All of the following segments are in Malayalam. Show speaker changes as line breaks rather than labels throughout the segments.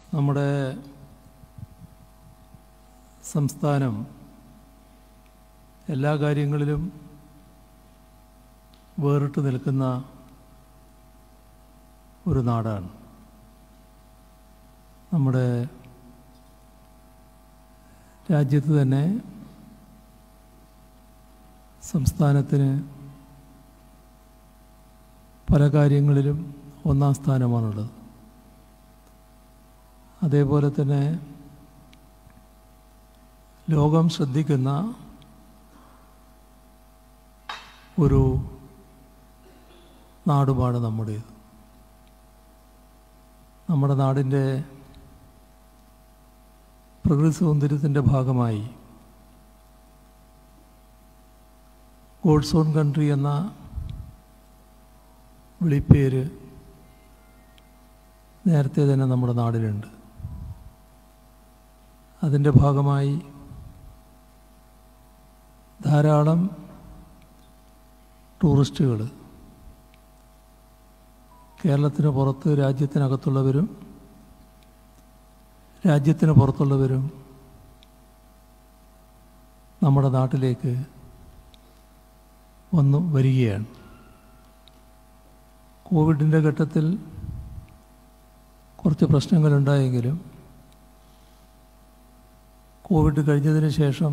നമ്മുടെ സംസ്ഥാനം എല്ലാ കാര്യങ്ങളിലും വേറിട്ട് നിൽക്കുന്ന ഒരു നാടാണ് നമ്മുടെ രാജ്യത്ത് തന്നെ സംസ്ഥാനത്തിന് പല കാര്യങ്ങളിലും ഒന്നാം സ്ഥാനമാണുള്ളത് അതേപോലെ തന്നെ ലോകം ശ്രദ്ധിക്കുന്ന ഒരു നാടുമാണ് നമ്മുടേത് നമ്മുടെ നാടിൻ്റെ പ്രകൃതി സൗന്ദര്യത്തിൻ്റെ ഭാഗമായി ഗോഡ്സ് ഓൺ കൺട്രി എന്ന വിളിപ്പേര് നേരത്തെ തന്നെ നമ്മുടെ നാടിനുണ്ട് അതിൻ്റെ ഭാഗമായി ധാരാളം ടൂറിസ്റ്റുകൾ കേരളത്തിന് പുറത്ത് രാജ്യത്തിനകത്തുള്ളവരും രാജ്യത്തിന് പുറത്തുള്ളവരും നമ്മുടെ നാട്ടിലേക്ക് വന്നു വരികയാണ് കോവിഡിൻ്റെ ഘട്ടത്തിൽ കുറച്ച് പ്രശ്നങ്ങളുണ്ടായെങ്കിലും കോവിഡ് കഴിഞ്ഞതിന് ശേഷം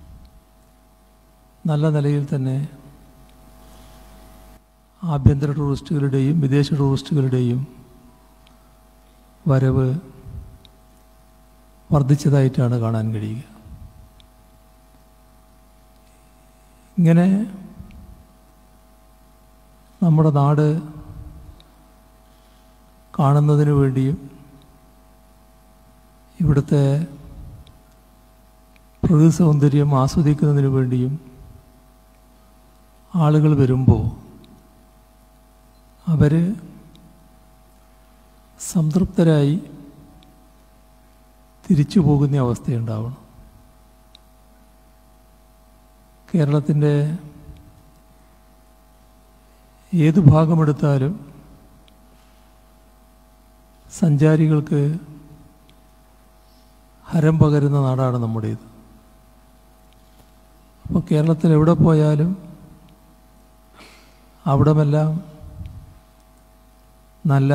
നല്ല നിലയിൽ തന്നെ ആഭ്യന്തര ടൂറിസ്റ്റുകളുടെയും വിദേശ ടൂറിസ്റ്റുകളുടെയും വരവ് വർദ്ധിച്ചതായിട്ടാണ് കാണാൻ കഴിയുക ഇങ്ങനെ നമ്മുടെ നാട് കാണുന്നതിന് വേണ്ടിയും ഇവിടുത്തെ പ്രകൃതി സൗന്ദര്യം ആസ്വദിക്കുന്നതിന് വേണ്ടിയും ആളുകൾ വരുമ്പോൾ അവർ സംതൃപ്തരായി തിരിച്ചു പോകുന്ന അവസ്ഥയുണ്ടാവണം കേരളത്തിൻ്റെ ഏത് ഭാഗമെടുത്താലും സഞ്ചാരികൾക്ക് ഹരം പകരുന്ന നാടാണ് നമ്മുടേത് അപ്പോൾ കേരളത്തിൽ എവിടെ പോയാലും അവിടമെല്ലാം നല്ല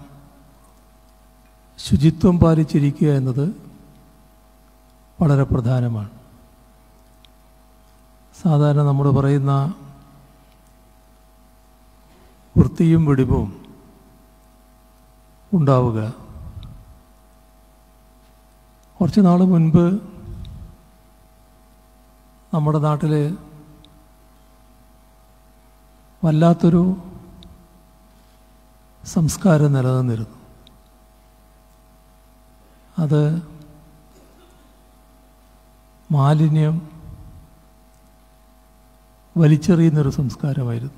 ശുചിത്വം പാലിച്ചിരിക്കുക എന്നത് വളരെ പ്രധാനമാണ് സാധാരണ നമ്മൾ പറയുന്ന വൃത്തിയും വെടിവും ഉണ്ടാവുക കുറച്ച് നാൾ മുൻപ് നമ്മുടെ നാട്ടിൽ വല്ലാത്തൊരു സംസ്കാരം നിലനിന്നിരുന്നു അത് മാലിന്യം വലിച്ചെറിയുന്നൊരു സംസ്കാരമായിരുന്നു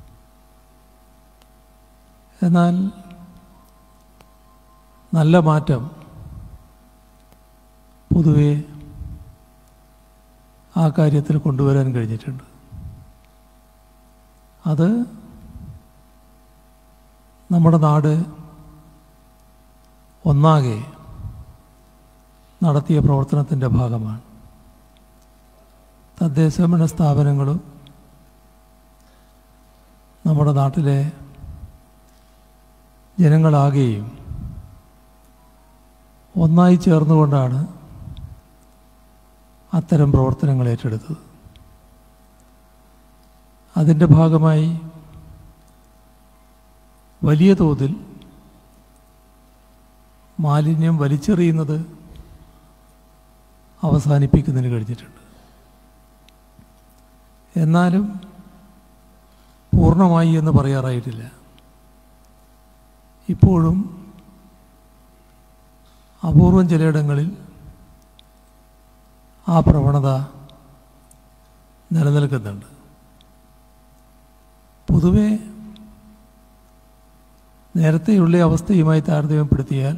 എന്നാൽ നല്ല മാറ്റം പൊതുവെ ആ കാര്യത്തിൽ കൊണ്ടുവരാൻ കഴിഞ്ഞിട്ടുണ്ട് അത് നമ്മുടെ നാട് ഒന്നാകെ നടത്തിയ പ്രവർത്തനത്തിൻ്റെ ഭാഗമാണ് തദ്ദേശഭരണ സ്ഥാപനങ്ങളും നമ്മുടെ നാട്ടിലെ ജനങ്ങളാകെയും ഒന്നായി ചേർന്നുകൊണ്ടാണ് അത്തരം പ്രവർത്തനങ്ങൾ ഏറ്റെടുത്തത് അതിൻ്റെ ഭാഗമായി വലിയ തോതിൽ മാലിന്യം വലിച്ചെറിയുന്നത് അവസാനിപ്പിക്കുന്നതിന് കഴിഞ്ഞിട്ടുണ്ട് എന്നാലും പൂർണ്ണമായി എന്ന് പറയാറായിട്ടില്ല ഇപ്പോഴും അപൂർവം ചിലയിടങ്ങളിൽ ആ പ്രവണത നിലനിൽക്കുന്നുണ്ട് പൊതുവെ നേരത്തെയുള്ള അവസ്ഥയുമായി താരതമ്യപ്പെടുത്തിയാൽ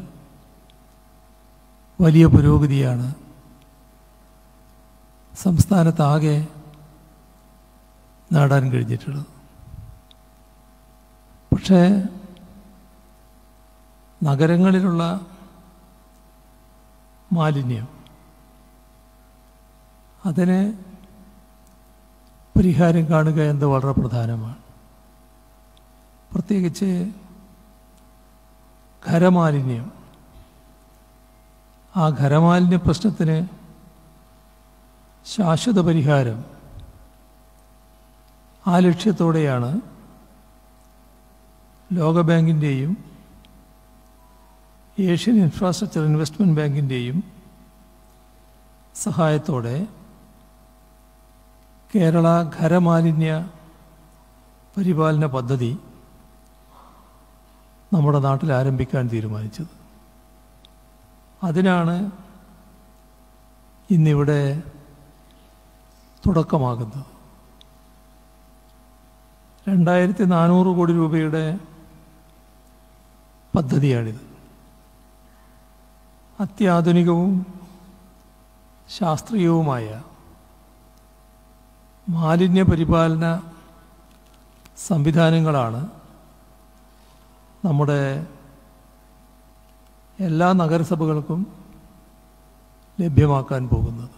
വലിയ പുരോഗതിയാണ് സംസ്ഥാനത്താകെ നേടാൻ കഴിഞ്ഞിട്ടുള്ളത് പക്ഷേ നഗരങ്ങളിലുള്ള മാലിന്യം അതിന് പരിഹാരം കാണുക എന്നത് വളരെ പ്രധാനമാണ് പ്രത്യേകിച്ച് ഖരമാലിന്യം ആ ഖരമാലിന്യ പ്രശ്നത്തിന് ശാശ്വത പരിഹാരം ആ ലക്ഷ്യത്തോടെയാണ് ലോകബാങ്കിൻ്റെയും ഏഷ്യൻ ഇൻഫ്രാസ്ട്രക്ചർ ഇൻവെസ്റ്റ്മെൻറ്റ് ബാങ്കിൻ്റെയും സഹായത്തോടെ കേരള ഖരമാലിന്യ പരിപാലന പദ്ധതി നമ്മുടെ നാട്ടിൽ ആരംഭിക്കാൻ തീരുമാനിച്ചത് അതിനാണ് ഇന്നിവിടെ തുടക്കമാകുന്നത് രണ്ടായിരത്തി നാനൂറ് കോടി രൂപയുടെ പദ്ധതിയാണിത് അത്യാധുനികവും ശാസ്ത്രീയവുമായ മാലിന്യ പരിപാലന സംവിധാനങ്ങളാണ് നമ്മുടെ എല്ലാ നഗരസഭകൾക്കും ലഭ്യമാക്കാൻ പോകുന്നത്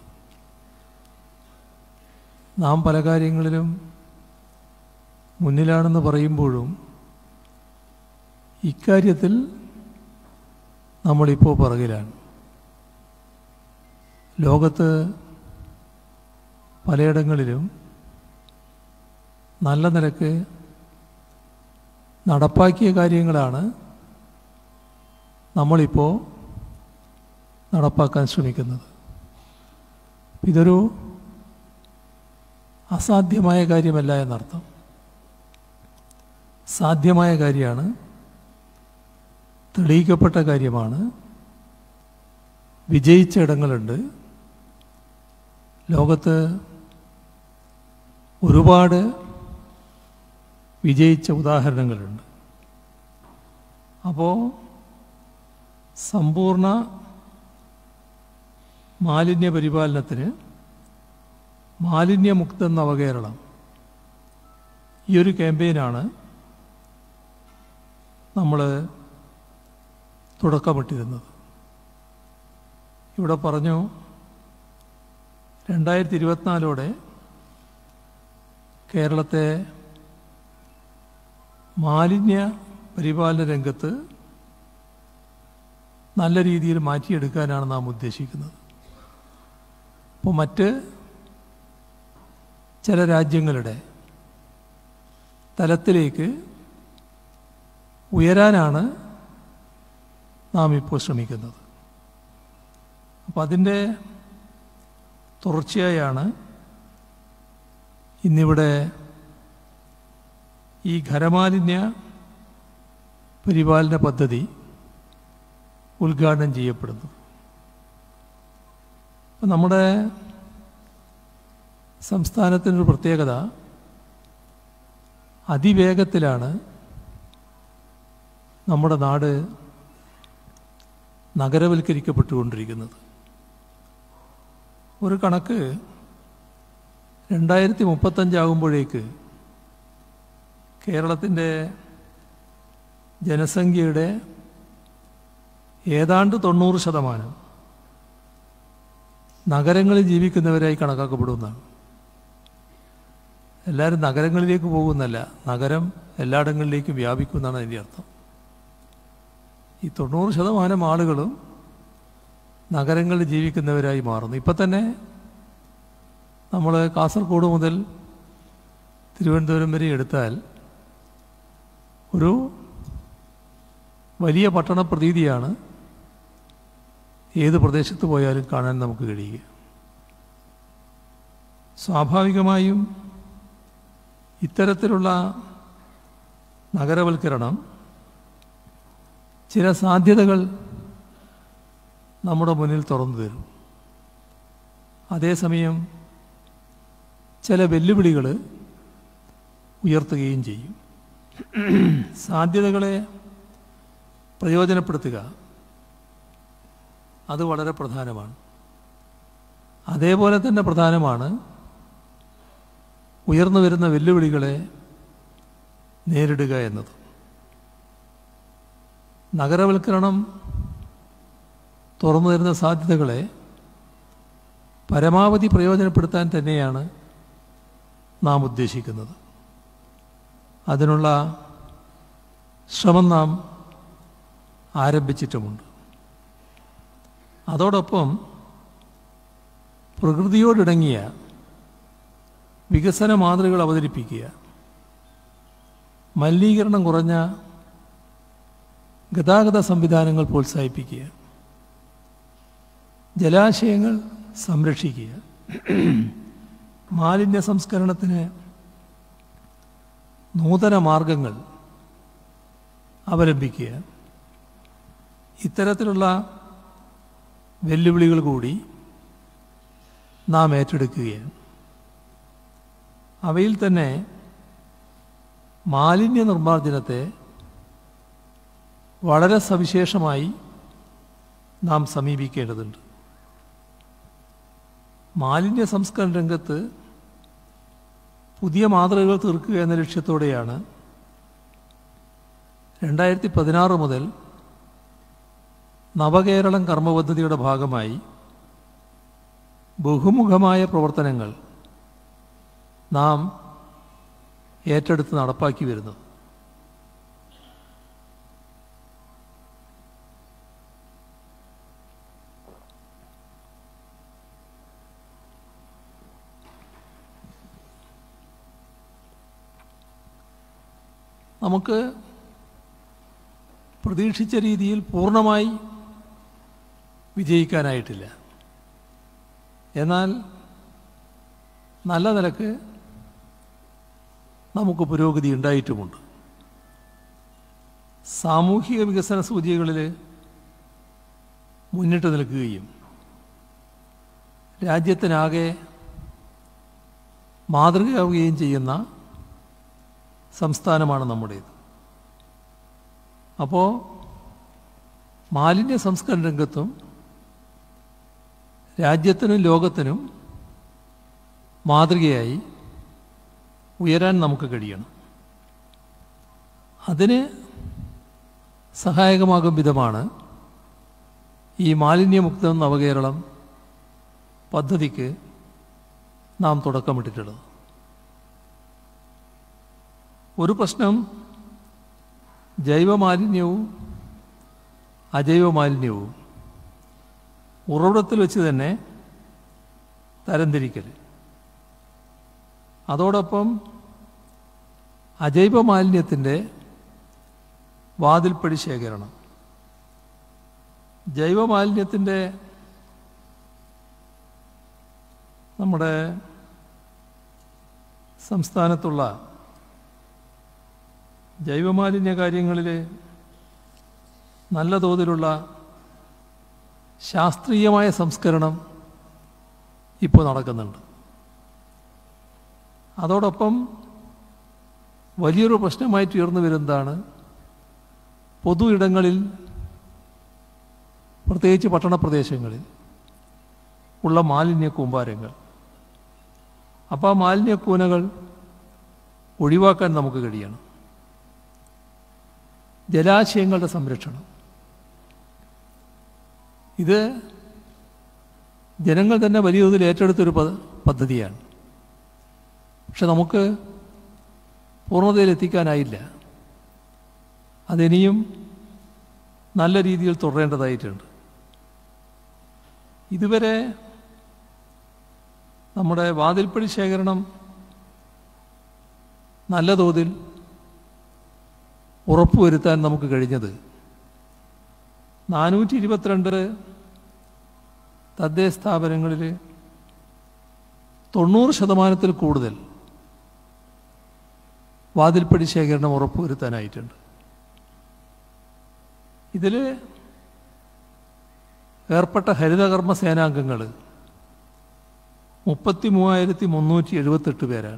നാം പല കാര്യങ്ങളിലും മുന്നിലാണെന്ന് പറയുമ്പോഴും ഇക്കാര്യത്തിൽ നമ്മളിപ്പോൾ പുറകിലാണ് ലോകത്ത് പലയിടങ്ങളിലും നല്ല നിലക്ക് നടപ്പാക്കിയ കാര്യങ്ങളാണ് നമ്മളിപ്പോൾ നടപ്പാക്കാൻ ശ്രമിക്കുന്നത് ഇതൊരു അസാധ്യമായ കാര്യമല്ല എന്നർത്ഥം സാധ്യമായ കാര്യമാണ് തെളിയിക്കപ്പെട്ട കാര്യമാണ് വിജയിച്ച ഇടങ്ങളുണ്ട് ലോകത്ത് ഒരുപാട് വിജയിച്ച ഉദാഹരണങ്ങളുണ്ട് അപ്പോൾ സമ്പൂർണ്ണ മാലിന്യ പരിപാലനത്തിന് മാലിന്യമുക്ത നവകേരളം ഈ ഒരു ക്യാമ്പയിനാണ് നമ്മൾ തുടക്കമിട്ടിരുന്നത് ഇവിടെ പറഞ്ഞു രണ്ടായിരത്തി ഇരുപത്തിനാലോടെ കേരളത്തെ മാലിന്യ പരിപാലന രംഗത്ത് നല്ല രീതിയിൽ മാറ്റിയെടുക്കാനാണ് നാം ഉദ്ദേശിക്കുന്നത് അപ്പോൾ മറ്റ് ചില രാജ്യങ്ങളുടെ തലത്തിലേക്ക് ഉയരാനാണ് നാം ഇപ്പോൾ ശ്രമിക്കുന്നത് അപ്പം അതിൻ്റെ തുടർച്ചയായാണ് ഇന്നിവിടെ ഈ ഖരമാലിന്യ പരിപാലന പദ്ധതി ഉദ്ഘാടനം ചെയ്യപ്പെടുന്നത് അപ്പം നമ്മുടെ സംസ്ഥാനത്തിനൊരു പ്രത്യേകത അതിവേഗത്തിലാണ് നമ്മുടെ നാട് നഗരവൽക്കരിക്കപ്പെട്ടുകൊണ്ടിരിക്കുന്നത് ഒരു കണക്ക് രണ്ടായിരത്തി മുപ്പത്തഞ്ചാകുമ്പോഴേക്ക് കേരളത്തിൻ്റെ ജനസംഖ്യയുടെ ഏതാണ്ട് തൊണ്ണൂറ് ശതമാനം നഗരങ്ങളിൽ ജീവിക്കുന്നവരായി കണക്കാക്കപ്പെടുന്നതാണ് എല്ലാവരും നഗരങ്ങളിലേക്ക് പോകുന്നല്ല നഗരം എല്ലായിടങ്ങളിലേക്കും വ്യാപിക്കുമെന്നാണ് അതിൻ്റെ അർത്ഥം ഈ തൊണ്ണൂറ് ശതമാനം ആളുകളും നഗരങ്ങളിൽ ജീവിക്കുന്നവരായി മാറുന്നു ഇപ്പം തന്നെ നമ്മൾ കാസർഗോഡ് മുതൽ തിരുവനന്തപുരം വരെ എടുത്താൽ ഒരു വലിയ പട്ടണ പ്രതീതിയാണ് ഏത് പ്രദേശത്ത് പോയാലും കാണാൻ നമുക്ക് കഴിയുക സ്വാഭാവികമായും ഇത്തരത്തിലുള്ള നഗരവൽക്കരണം ചില സാധ്യതകൾ നമ്മുടെ മുന്നിൽ തുറന്നു തരും അതേസമയം ചില വെല്ലുവിളികൾ ഉയർത്തുകയും ചെയ്യും സാധ്യതകളെ പ്രയോജനപ്പെടുത്തുക അത് വളരെ പ്രധാനമാണ് അതേപോലെ തന്നെ പ്രധാനമാണ് ഉയർന്നു വരുന്ന വെല്ലുവിളികളെ നേരിടുക എന്നത് നഗരവൽക്കരണം തുറന്നു തരുന്ന സാധ്യതകളെ പരമാവധി പ്രയോജനപ്പെടുത്താൻ തന്നെയാണ് നാം ഉദ്ദേശിക്കുന്നത് അതിനുള്ള ശ്രമം നാം ആരംഭിച്ചിട്ടുമുണ്ട് അതോടൊപ്പം പ്രകൃതിയോടിണങ്ങിയ വികസന മാതൃകകൾ അവതരിപ്പിക്കുക മലിനീകരണം കുറഞ്ഞ ഗതാഗത സംവിധാനങ്ങൾ പ്രോത്സാഹിപ്പിക്കുക ജലാശയങ്ങൾ സംരക്ഷിക്കുക മാലിന്യ സംസ്കരണത്തിന് നൂതന മാർഗങ്ങൾ അവലംബിക്കുക ഇത്തരത്തിലുള്ള വെല്ലുവിളികൾ കൂടി നാം ഏറ്റെടുക്കുകയാണ് അവയിൽ തന്നെ മാലിന്യ നിർമ്മാർജ്ജനത്തെ വളരെ സവിശേഷമായി നാം സമീപിക്കേണ്ടതുണ്ട് മാലിന്യ സംസ്കരണ രംഗത്ത് പുതിയ മാതൃകകൾ തീർക്കുക എന്ന ലക്ഷ്യത്തോടെയാണ് രണ്ടായിരത്തി പതിനാറ് മുതൽ നവകേരളം കർമ്മ പദ്ധതിയുടെ ഭാഗമായി ബഹുമുഖമായ പ്രവർത്തനങ്ങൾ നാം ഏറ്റെടുത്ത് നടപ്പാക്കി വരുന്നത് നമുക്ക് പ്രതീക്ഷിച്ച രീതിയിൽ പൂർണ്ണമായി വിജയിക്കാനായിട്ടില്ല എന്നാൽ നല്ല നിലക്ക് നമുക്ക് പുരോഗതി ഉണ്ടായിട്ടുമുണ്ട് സാമൂഹിക വികസന സൂചികകളിൽ മുന്നിട്ട് നിൽക്കുകയും രാജ്യത്തിനാകെ മാതൃകയാവുകയും ചെയ്യുന്ന സംസ്ഥാനമാണ് നമ്മുടേത് അപ്പോൾ മാലിന്യ സംസ്കരണ രംഗത്തും രാജ്യത്തിനും ലോകത്തിനും മാതൃകയായി ഉയരാൻ നമുക്ക് കഴിയണം അതിന് സഹായകമാകും വിധമാണ് ഈ മാലിന്യമുക്തം നവകേരളം പദ്ധതിക്ക് നാം തുടക്കമിട്ടിട്ടുള്ളത് ഒരു പ്രശ്നം ജൈവമാലിന്യവും അജൈവ മാലിന്യവും ഉറവിടത്തിൽ വെച്ച് തന്നെ തരംതിരിക്കൽ അതോടൊപ്പം അജൈവ മാലിന്യത്തിൻ്റെ വാതിൽപ്പടി ശേഖരണം ജൈവ മാലിന്യത്തിൻ്റെ നമ്മുടെ സംസ്ഥാനത്തുള്ള ജൈവമാലിന്യ കാര്യങ്ങളിൽ നല്ല തോതിലുള്ള ശാസ്ത്രീയമായ സംസ്കരണം ഇപ്പോൾ നടക്കുന്നുണ്ട് അതോടൊപ്പം വലിയൊരു പ്രശ്നമായിട്ട് ഉയർന്നു വരുന്നതാണ് പൊതു ഇടങ്ങളിൽ പ്രത്യേകിച്ച് പട്ടണ പ്രദേശങ്ങളിൽ ഉള്ള മാലിന്യ കൂമ്പാരങ്ങൾ അപ്പോൾ ആ മാലിന്യ കൂനകൾ ഒഴിവാക്കാൻ നമുക്ക് കഴിയണം ജലാശയങ്ങളുടെ സംരക്ഷണം ഇത് ജനങ്ങൾ തന്നെ വലിയ തോതിൽ ഏറ്റെടുത്തൊരു പ- പദ്ധതിയാണ് പക്ഷെ നമുക്ക് പൂർണ്ണതയിൽ എത്തിക്കാനായില്ല അതിനിയും നല്ല രീതിയിൽ തുടരേണ്ടതായിട്ടുണ്ട് ഇതുവരെ നമ്മുടെ വാതിൽപ്പടി ശേഖരണം നല്ല തോതിൽ ഉറപ്പുവരുത്താൻ നമുക്ക് കഴിഞ്ഞത് നാനൂറ്റി ഇരുപത്തിരണ്ട് തദ്ദേശ സ്ഥാപനങ്ങളിൽ തൊണ്ണൂറ് ശതമാനത്തിൽ കൂടുതൽ വാതിൽപ്പടി ശേഖരണം ഉറപ്പുവരുത്താനായിട്ടുണ്ട് ഇതിൽ ഏർപ്പെട്ട ഹരിതകർമ്മ സേനാംഗങ്ങൾ മുപ്പത്തി മൂവായിരത്തി മുന്നൂറ്റി എഴുപത്തെട്ട് പേരാണ്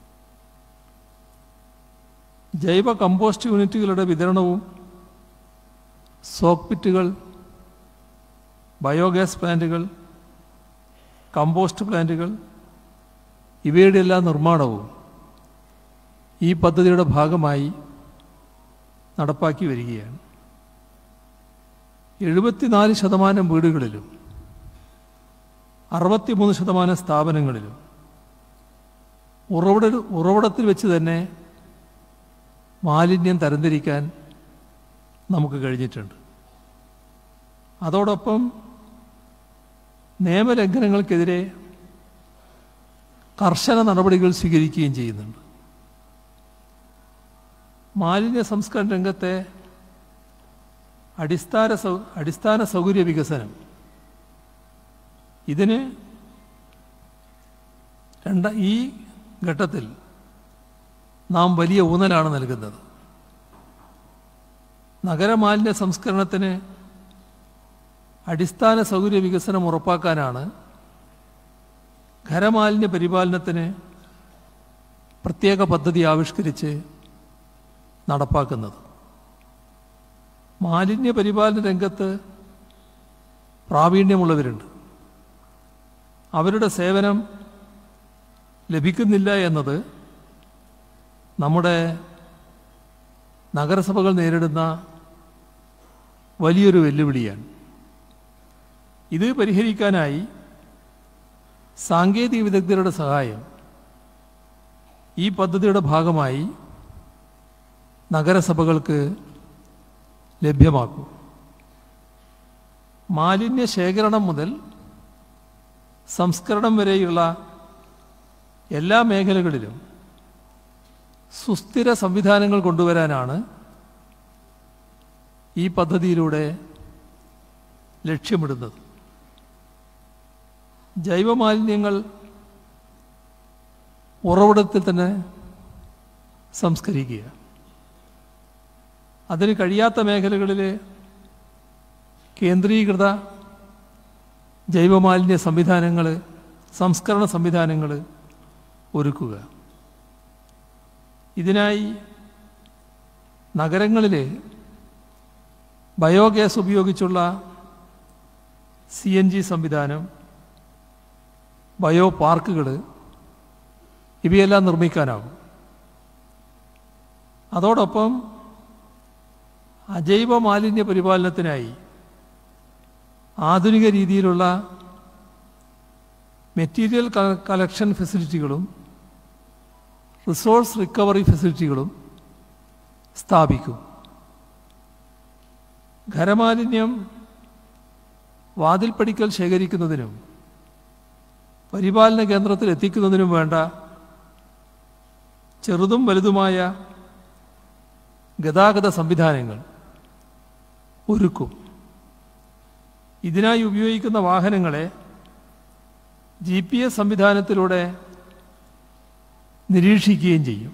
ജൈവ കമ്പോസ്റ്റ് യൂണിറ്റുകളുടെ വിതരണവും സോക്ക് പിറ്റുകൾ ബയോഗ്യാസ് പ്ലാന്റുകൾ കമ്പോസ്റ്റ് പ്ലാന്റുകൾ ഇവയുടെ എല്ലാം നിർമ്മാണവും ഈ പദ്ധതിയുടെ ഭാഗമായി നടപ്പാക്കി വരികയാണ് എഴുപത്തിനാല് ശതമാനം വീടുകളിലും അറുപത്തിമൂന്ന് ശതമാനം സ്ഥാപനങ്ങളിലും ഉറവിട ഉറവിടത്തിൽ വെച്ച് തന്നെ മാലിന്യം തരംതിരിക്കാൻ നമുക്ക് കഴിഞ്ഞിട്ടുണ്ട് അതോടൊപ്പം നിയമലംഘനങ്ങൾക്കെതിരെ കർശന നടപടികൾ സ്വീകരിക്കുകയും ചെയ്യുന്നുണ്ട് മാലിന്യ സംസ്കരണ രംഗത്തെ അടിസ്ഥാന സൗ അടിസ്ഥാന സൗകര്യ വികസനം ഇതിന് രണ്ട ഈ ഘട്ടത്തിൽ നാം വലിയ ഊന്നലാണ് നൽകുന്നത് നഗരമാലിന്യ സംസ്കരണത്തിന് അടിസ്ഥാന സൗകര്യ വികസനം ഉറപ്പാക്കാനാണ് ഖരമാലിന്യ പരിപാലനത്തിന് പ്രത്യേക പദ്ധതി ആവിഷ്കരിച്ച് നടപ്പാക്കുന്നത് മാലിന്യ പരിപാലന രംഗത്ത് പ്രാവീണ്യമുള്ളവരുണ്ട് അവരുടെ സേവനം ലഭിക്കുന്നില്ല എന്നത് നമ്മുടെ നഗരസഭകൾ നേരിടുന്ന വലിയൊരു വെല്ലുവിളിയാണ് ഇത് പരിഹരിക്കാനായി സാങ്കേതിക വിദഗ്ധരുടെ സഹായം ഈ പദ്ധതിയുടെ ഭാഗമായി നഗരസഭകൾക്ക് ലഭ്യമാക്കും മാലിന്യ ശേഖരണം മുതൽ സംസ്കരണം വരെയുള്ള എല്ലാ മേഖലകളിലും സുസ്ഥിര സംവിധാനങ്ങൾ കൊണ്ടുവരാനാണ് ഈ പദ്ധതിയിലൂടെ ലക്ഷ്യമിടുന്നത് ജൈവമാലിന്യങ്ങൾ ഉറവിടത്തിൽ തന്നെ സംസ്കരിക്കുക അതിന് കഴിയാത്ത മേഖലകളിൽ കേന്ദ്രീകൃത ജൈവമാലിന്യ സംവിധാനങ്ങൾ സംസ്കരണ സംവിധാനങ്ങൾ ഒരുക്കുക ഇതിനായി നഗരങ്ങളിൽ ബയോഗ്യാസ് ഉപയോഗിച്ചുള്ള സി എൻ ജി സംവിധാനം ബയോ പാർക്കുകൾ ഇവയെല്ലാം നിർമ്മിക്കാനാകും അതോടൊപ്പം അജൈവ മാലിന്യ പരിപാലനത്തിനായി ആധുനിക രീതിയിലുള്ള മെറ്റീരിയൽ കളക്ഷൻ ഫെസിലിറ്റികളും റിസോഴ്സ് റിക്കവറി ഫെസിലിറ്റികളും സ്ഥാപിക്കും ഖരമാലിന്യം വാതിൽപ്പടിക്കൽ ശേഖരിക്കുന്നതിനും പരിപാലന കേന്ദ്രത്തിൽ എത്തിക്കുന്നതിനും വേണ്ട ചെറുതും വലുതുമായ ഗതാഗത സംവിധാനങ്ങൾ ഒരുക്കും ഇതിനായി ഉപയോഗിക്കുന്ന വാഹനങ്ങളെ ജി പി എസ് സംവിധാനത്തിലൂടെ നിരീക്ഷിക്കുകയും ചെയ്യും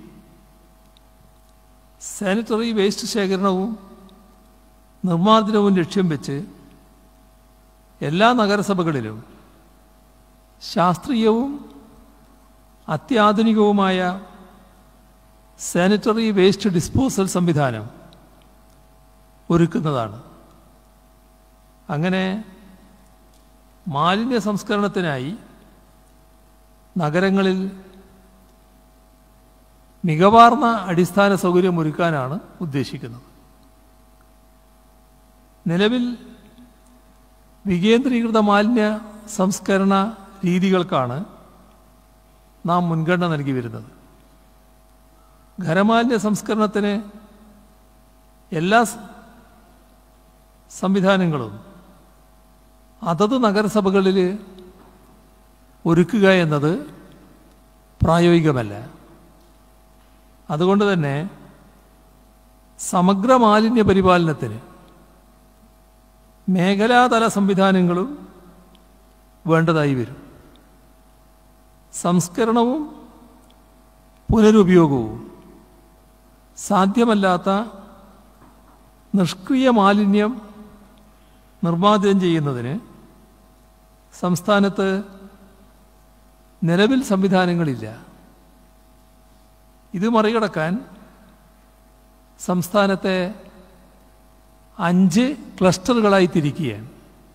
സാനിറ്ററി വേസ്റ്റ് ശേഖരണവും നിർമ്മാർജ്ജനവും ലക്ഷ്യം വെച്ച് എല്ലാ നഗരസഭകളിലും ശാസ്ത്രീയവും അത്യാധുനികവുമായ സാനിറ്ററി വേസ്റ്റ് ഡിസ്പോസൽ സംവിധാനം ഒരുക്കുന്നതാണ് അങ്ങനെ മാലിന്യ സംസ്കരണത്തിനായി നഗരങ്ങളിൽ മികവാർന്ന അടിസ്ഥാന സൗകര്യം ഒരുക്കാനാണ് ഉദ്ദേശിക്കുന്നത് നിലവിൽ വികേന്ദ്രീകൃത മാലിന്യ സംസ്കരണ രീതികൾക്കാണ് നാം മുൻഗണന നൽകി വരുന്നത് ഖരമാലിന്യ സംസ്കരണത്തിന് എല്ലാ സ് സംവിധാനങ്ങളും അതത് നഗരസഭകളിൽ ഒരുക്കുക എന്നത് പ്രായോഗികമല്ല അതുകൊണ്ട് തന്നെ സമഗ്ര മാലിന്യ പരിപാലനത്തിന് മേഖലാതല സംവിധാനങ്ങളും വേണ്ടതായി വരും സംസ്കരണവും പുനരുപയോഗവും സാധ്യമല്ലാത്ത നിഷ്ക്രിയ മാലിന്യം നിർമ്മാർജ്ജനം ചെയ്യുന്നതിന് സംസ്ഥാനത്ത് നിലവിൽ സംവിധാനങ്ങളില്ല ഇത് മറികടക്കാൻ സംസ്ഥാനത്തെ അഞ്ച് ക്ലസ്റ്ററുകളായി തിരിക്കുകയാണ്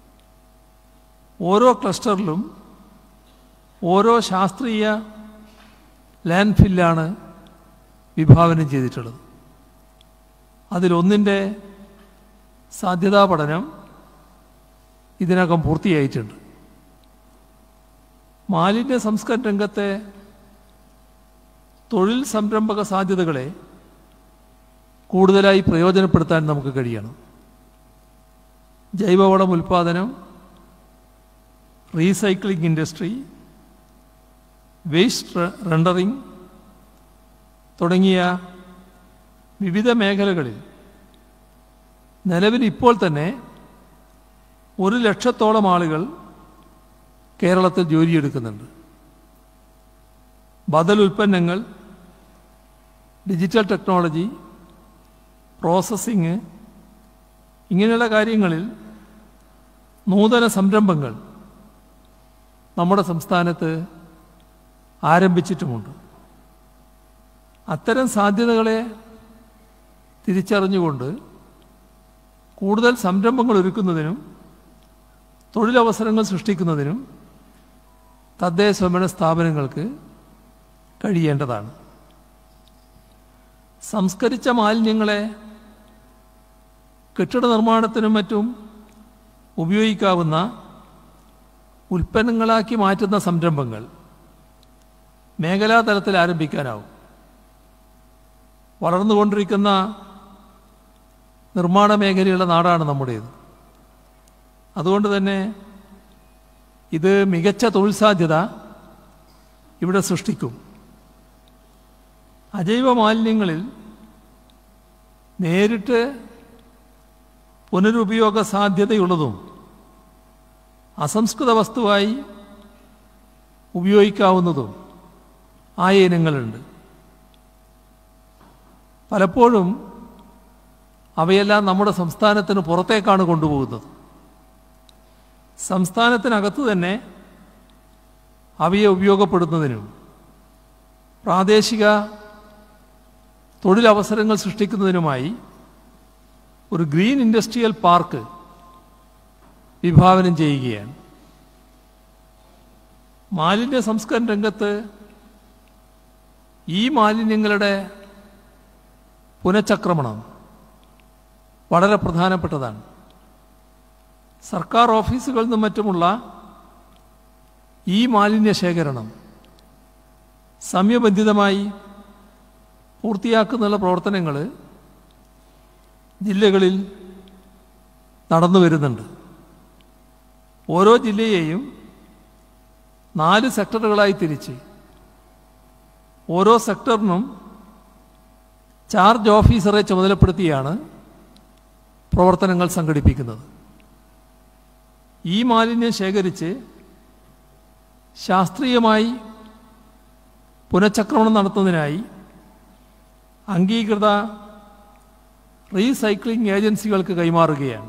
ഓരോ ക്ലസ്റ്ററിലും ഓരോ ശാസ്ത്രീയ ലാൻഡ് ഫില്ലാണ് വിഭാവനം ചെയ്തിട്ടുള്ളത് അതിലൊന്നിൻ്റെ സാധ്യതാ പഠനം ഇതിനകം പൂർത്തിയായിട്ടുണ്ട് മാലിന്യ സംസ്കരണ രംഗത്തെ തൊഴിൽ സംരംഭക സാധ്യതകളെ കൂടുതലായി പ്രയോജനപ്പെടുത്താൻ നമുക്ക് കഴിയണം ജൈവവളം ഉൽപ്പാദനം റീസൈക്ലിംഗ് ഇൻഡസ്ട്രി വേസ്റ്റ് റെൻഡറിംഗ് തുടങ്ങിയ വിവിധ മേഖലകളിൽ നിലവിൽ ഇപ്പോൾ തന്നെ ഒരു ലക്ഷത്തോളം ആളുകൾ കേരളത്തിൽ ജോലിയെടുക്കുന്നുണ്ട് ബദൽ ഉൽപ്പന്നങ്ങൾ ഡിജിറ്റൽ ടെക്നോളജി പ്രോസസ്സിങ് ഇങ്ങനെയുള്ള കാര്യങ്ങളിൽ നൂതന സംരംഭങ്ങൾ നമ്മുടെ സംസ്ഥാനത്ത് ആരംഭിച്ചിട്ടുമുണ്ട് അത്തരം സാധ്യതകളെ തിരിച്ചറിഞ്ഞുകൊണ്ട് കൂടുതൽ സംരംഭങ്ങൾ ഒരുക്കുന്നതിനും തൊഴിലവസരങ്ങൾ സൃഷ്ടിക്കുന്നതിനും തദ്ദേശ സ്വയംഭരണ സ്ഥാപനങ്ങൾക്ക് കഴിയേണ്ടതാണ് സംസ്കരിച്ച മാലിന്യങ്ങളെ കെട്ടിട നിർമ്മാണത്തിനും മറ്റും ഉപയോഗിക്കാവുന്ന ഉൽപ്പന്നങ്ങളാക്കി മാറ്റുന്ന സംരംഭങ്ങൾ മേഖലാതലത്തിൽ ആരംഭിക്കാനാവും വളർന്നുകൊണ്ടിരിക്കുന്ന നിർമ്മാണ മേഖലയുള്ള നാടാണ് നമ്മുടേത് അതുകൊണ്ട് തന്നെ ഇത് മികച്ച തൊഴിൽ സാധ്യത ഇവിടെ സൃഷ്ടിക്കും അജൈവ മാലിന്യങ്ങളിൽ നേരിട്ട് പുനരുപയോഗ സാധ്യതയുള്ളതും അസംസ്കൃത വസ്തുവായി ഉപയോഗിക്കാവുന്നതും ആയ ഇനങ്ങളുണ്ട് പലപ്പോഴും അവയെല്ലാം നമ്മുടെ സംസ്ഥാനത്തിന് പുറത്തേക്കാണ് കൊണ്ടുപോകുന്നത് സംസ്ഥാനത്തിനകത്ത് തന്നെ അവയെ ഉപയോഗപ്പെടുത്തുന്നതിനും പ്രാദേശിക തൊഴിലവസരങ്ങൾ സൃഷ്ടിക്കുന്നതിനുമായി ഒരു ഗ്രീൻ ഇൻഡസ്ട്രിയൽ പാർക്ക് വിഭാവനം ചെയ്യുകയാണ് മാലിന്യ സംസ്കരണ രംഗത്ത് ഈ മാലിന്യങ്ങളുടെ പുനഃചക്രമണം വളരെ പ്രധാനപ്പെട്ടതാണ് സർക്കാർ ഓഫീസുകളിൽ നിന്നും മറ്റുമുള്ള ഈ മാലിന്യ ശേഖരണം സമയബന്ധിതമായി പൂർത്തിയാക്കുന്നുള്ള പ്രവർത്തനങ്ങൾ ജില്ലകളിൽ നടന്നു വരുന്നുണ്ട് ഓരോ ജില്ലയെയും നാല് സെക്ടറുകളായി തിരിച്ച് ഓരോ സെക്ടറിനും ചാർജ് ഓഫീസറെ ചുമതലപ്പെടുത്തിയാണ് പ്രവർത്തനങ്ങൾ സംഘടിപ്പിക്കുന്നത് ഈ മാലിന്യം ശേഖരിച്ച് ശാസ്ത്രീയമായി പുനഃചക്രമണം നടത്തുന്നതിനായി അംഗീകൃത റീസൈക്ലിംഗ് ഏജൻസികൾക്ക് കൈമാറുകയാണ്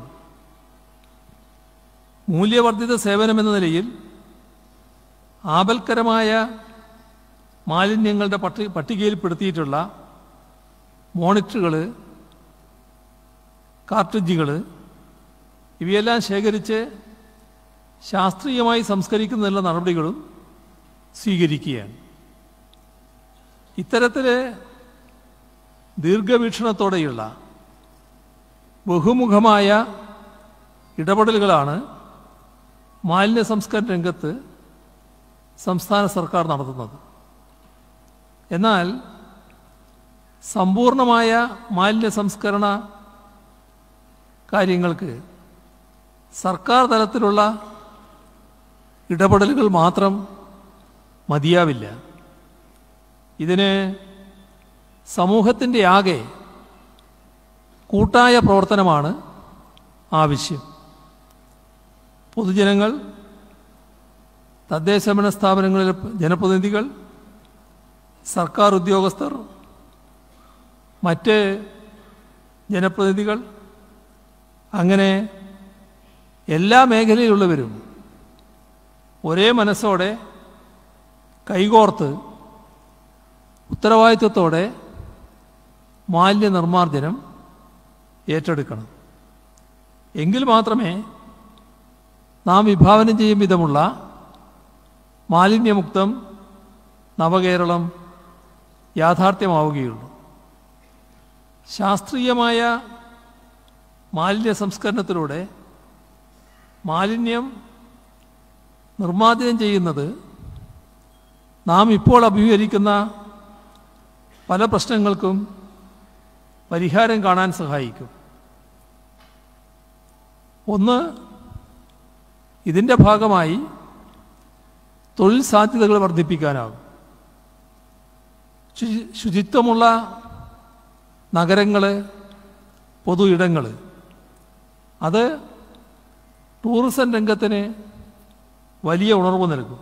മൂല്യവർദ്ധിത സേവനമെന്ന നിലയിൽ ആപൽക്കരമായ മാലിന്യങ്ങളുടെ പട്ടി പട്ടികയിൽപ്പെടുത്തിയിട്ടുള്ള മോണിറ്ററുകൾ കാർട്രിഡ്ജുകൾ ഇവയെല്ലാം ശേഖരിച്ച് ശാസ്ത്രീയമായി സംസ്കരിക്കുന്നതിനുള്ള നടപടികളും സ്വീകരിക്കുകയാണ് ഇത്തരത്തിൽ ദീർഘവീക്ഷണത്തോടെയുള്ള ബഹുമുഖമായ ഇടപെടലുകളാണ് മാലിന്യ സംസ്കരണ രംഗത്ത് സംസ്ഥാന സർക്കാർ നടത്തുന്നത് എന്നാൽ സമ്പൂർണമായ മാലിന്യ സംസ്കരണ കാര്യങ്ങൾക്ക് സർക്കാർ തലത്തിലുള്ള ഇടപെടലുകൾ മാത്രം മതിയാവില്ല ഇതിന് സമൂഹത്തിൻ്റെ ആകെ കൂട്ടായ പ്രവർത്തനമാണ് ആവശ്യം പൊതുജനങ്ങൾ തദ്ദേശഭരണ സ്ഥാപനങ്ങളിലെ ജനപ്രതിനിധികൾ സർക്കാർ ഉദ്യോഗസ്ഥർ മറ്റ് ജനപ്രതിനിധികൾ അങ്ങനെ എല്ലാ മേഖലയിലുള്ളവരും ഒരേ മനസ്സോടെ കൈകോർത്ത് ഉത്തരവാദിത്വത്തോടെ മാലിന്യ നിർമ്മാർജ്ജനം ഏറ്റെടുക്കണം എങ്കിൽ മാത്രമേ നാം വിഭാവനം ചെയ്യും വിധമുള്ള മാലിന്യമുക്തം നവകേരളം യാഥാർത്ഥ്യമാവുകയുള്ളൂ ശാസ്ത്രീയമായ മാലിന്യ സംസ്കരണത്തിലൂടെ മാലിന്യം നിർമ്മാർജ്ജനം ചെയ്യുന്നത് നാം ഇപ്പോൾ അഭിമുഖീകരിക്കുന്ന പല പ്രശ്നങ്ങൾക്കും പരിഹാരം കാണാൻ സഹായിക്കും ഒന്ന് ഇതിൻ്റെ ഭാഗമായി തൊഴിൽ സാധ്യതകൾ വർദ്ധിപ്പിക്കാനാകും ശുചി ശുചിത്വമുള്ള നഗരങ്ങൾ പൊതു ഇടങ്ങൾ അത് ടൂറിസം രംഗത്തിന് വലിയ ഉണർവ് നൽകും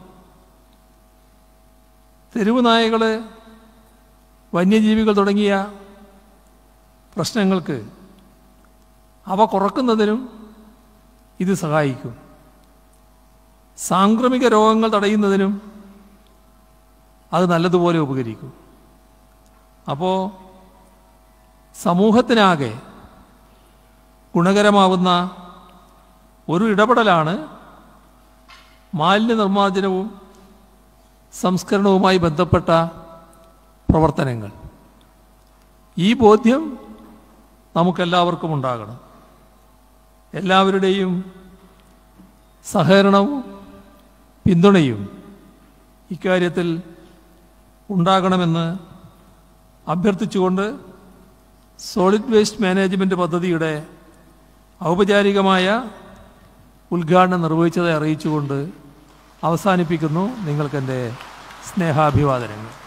തെരുവ് നായകൾ വന്യജീവികൾ തുടങ്ങിയ പ്രശ്നങ്ങൾക്ക് അവ കുറക്കുന്നതിനും ഇത് സഹായിക്കും സാംക്രമിക രോഗങ്ങൾ തടയുന്നതിനും അത് നല്ലതുപോലെ ഉപകരിക്കും അപ്പോൾ സമൂഹത്തിനാകെ ഗുണകരമാവുന്ന ഒരു ഇടപെടലാണ് മാലിന്യ നിർമ്മാർജ്ജനവും സംസ്കരണവുമായി ബന്ധപ്പെട്ട പ്രവർത്തനങ്ങൾ ഈ ബോധ്യം നമുക്കെല്ലാവർക്കും ഉണ്ടാകണം എല്ലാവരുടെയും സഹകരണവും പിന്തുണയും ഇക്കാര്യത്തിൽ ഉണ്ടാകണമെന്ന് അഭ്യർത്ഥിച്ചുകൊണ്ട് സോളിഡ് വേസ്റ്റ് മാനേജ്മെൻറ്റ് പദ്ധതിയുടെ ഔപചാരികമായ ഉദ്ഘാടനം നിർവഹിച്ചതായി അറിയിച്ചുകൊണ്ട് അവസാനിപ്പിക്കുന്നു നിങ്ങൾക്കെൻ്റെ സ്നേഹാഭിവാദനങ്ങൾ